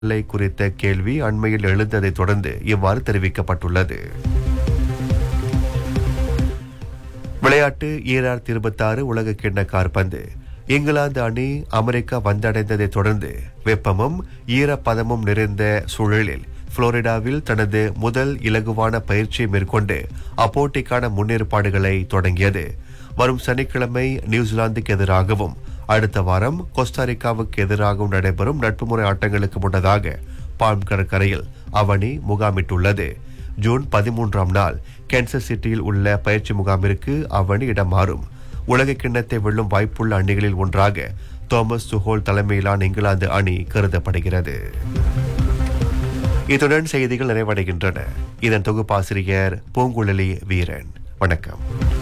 இல்லை குறித்த கேள்வி அண்மையில் எழுந்ததைத் தொடர்ந்து இவ்வாறு தெரிவிக்கப்பட்டுள்ளது விளையாட்டு ஈராயிரத்தி இருபத்தாறு உலக கிண்ண காற்பந்து இங்கிலாந்து அணி அமெரிக்கா வந்தடைந்ததைத் தொடர்ந்து வெப்பமும் ஈரப்பதமும் நிறைந்த சூழலில் புளோரிடாவில் தனது முதல் இலகுவான பயிற்சியை மேற்கொண்டு அப்போட்டிக்கான முன்னேற்பாடுகளை தொடங்கியது வரும் சனிக்கிழமை நியூசிலாந்துக்கு எதிராகவும் அடுத்த வாரம் கோஸ்டாரிக்காவுக்கு எதிராகவும் நடைபெறும் நட்பு முறை ஆட்டங்களுக்கு முன்னதாக பால்ம் கடற்கரையில் அவனி முகாமிட்டுள்ளது ஜூன் பதிமூன்றாம் நாள் கேன்சர் சிட்டியில் உள்ள பயிற்சி முகாமிற்கு அவனி இடம் மாறும் உலக கிண்ணத்தை வெல்லும் வாய்ப்புள்ள அணிகளில் ஒன்றாக தோமஸ் துஹோல் தலைமையிலான இங்கிலாந்து அணி கருதப்படுகிறது இத்துடன் செய்திகள் நிறைவடைகின்றன இதன் தொகுப்பாசிரியர் பூங்குழலி வீரன் வணக்கம்